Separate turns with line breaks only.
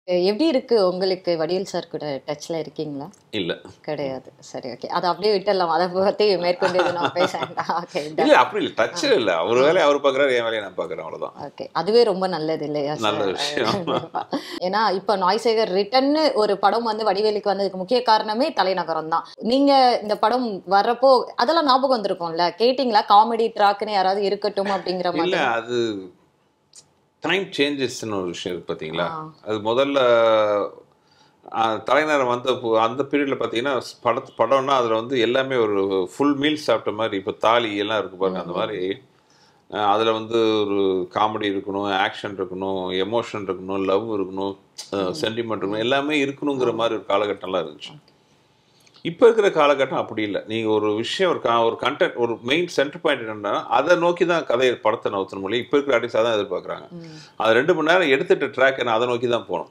எப்படி இருக்கு உங்களுக்கு வடிவேல் சார் கூட டச்ல இருக்கீங்களா
இல்ல
கிடையாது சரி ஓகே அதை அப்படியே விட்டுடலாம் அதை பத்தி மேற்கொண்டு எதுவும் நான் பேச வேண்டாம் ஓகே
இல்ல அப்படி இல்ல டச் இல்ல அவர் வேலையை அவர் பாக்குறாரு என் வேலையை நான் பாக்குறேன் அவ்வளவுதான்
ஓகே அதுவே ரொம்ப நல்லது இல்லையா sir?
நல்ல விஷயம்.
ஏன்னா இப்ப நாய்சேகர் ரிட்டர்ன்னு ஒரு படம் வந்து வடிவேலுக்கு வந்ததுக்கு முக்கிய காரணமே தலைநகரம் தான் நீங்க இந்த படம் வர்றப்போ அதெல்லாம் ஞாபகம் வந்திருக்கும்ல கேட்டிங்களா காமெடி ட்ராக்னு யாராவது இருக்கட்டும் அப்படிங்கிற
இல்ல
மாதிரி
அது டைம் சேஞ்சஸ்ன்னு ஒரு விஷயம் இருக்கு பாத்தீங்களா
ஆ.
அது முதல்ல ஆ, தலைநகர் வந்த போ- அந்த பீரியட்ல பாத்தீங்கன்னா படத்து படம்னா அதுல வந்து எல்லாமே ஒரு ஃபுல் மீல் சாப்பிட்ட மாதிரி இப்போ தாலி எல்லாம் இருக்கு பாருங்க அந்த மாதிரி ஆ, அதுல வந்து ஒரு காமெடி இருக்கணும் ஆக்ஷன் இருக்கணும் எமோஷன் இருக்கணும் லவ் இருக்கணும் சென்டிமெண்ட் இருக்கணும் எல்லாமே இருக்கணுங்கிற மாதிரி ஒரு காலகட்டம்லாம் இருந்துச்சு இப்போ இருக்கிற காலகட்டம் அப்படி இல்லை நீங்கள் ஒரு விஷயம் ஒரு கா ஒரு கண்டென்ட் ஒரு மெயின் சென்டர் பாயிண்ட் என்னன்னா அதை நோக்கி தான் கதையை படத்தை நவுத்தணும் மொழி இப்போ இருக்கிற ஆர்டிஸ்ட் தான் எதிர்பார்க்குறாங்க அது ரெண்டு மணி நேரம் எடுத்துட்டு ட்ராக் என்ன அதை நோக்கி தான் போகணும்